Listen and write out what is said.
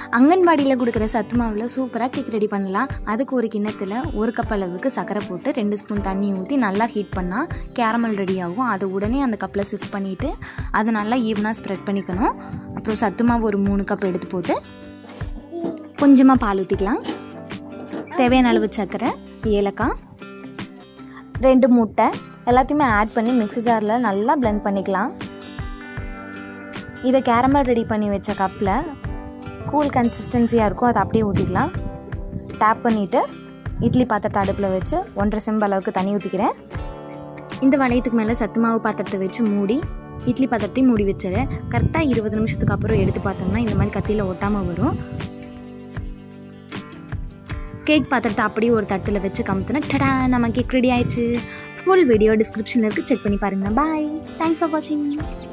அங்கன்வாடியில் கொடுக்குற சத்து மாவில் சூப்பராக கேக் ரெடி பண்ணலாம் அதுக்கு ஒரு கிண்ணத்தில் ஒரு கப் அளவுக்கு சர்க்கரை போட்டு ரெண்டு ஸ்பூன் தண்ணி ஊற்றி நல்லா ஹீட் பண்ணால் கேரமல் ரெடி ஆகும் அதை உடனே அந்த கப்பில் ஷிஃப்ட் பண்ணிவிட்டு அதை நல்லா ஈவனாக ஸ்ப்ரெட் பண்ணிக்கணும் அப்புறம் சத்து மாவு ஒரு மூணு கப் எடுத்து போட்டு கொஞ்சமாக பால் ஊற்றிக்கலாம் தேவையான அளவு சர்க்கரை ஏலக்காய் ரெண்டு முட்டை எல்லாத்தையுமே ஆட் பண்ணி மிக்ஸி ஜாரில் நல்லா blend பண்ணிக்கலாம் இதை கேரமல் ரெடி பண்ணி வச்ச கப்பில் கூல் கன்சிஸ்டன்சியாக இருக்கும் அதை அப்படியே ஊற்றிக்கலாம் டேப் பண்ணிவிட்டு இட்லி பாத்திரத்தை அடுப்பில் வச்சு ஒன்றரை செம்பு அளவுக்கு தண்ணி ஊற்றிக்கிறேன் இந்த வளையத்துக்கு மேலே சத்து மாவு பாத்திரத்தை வச்சு மூடி இட்லி பாத்திரத்தையும் மூடி வச்சிடுறேன் கரெக்டாக இருபது நிமிஷத்துக்கு அப்புறம் எடுத்து பார்த்தோம்னா இந்த மாதிரி கத்தியில் ஒட்டாமல் வரும் கேக் பாத்திரத்தை அப்படியே ஒரு தட்டில் வச்சு கமுத்துனா டடா நம்ம கேக் ரெடி ஆயிடுச்சு ஃபுல் வீடியோ டிஸ்கிரிப்ஷனில் இருக்குது செக் பண்ணி பாருங்கள் பாய் தேங்க்ஸ் ஃபார் வாட்சிங்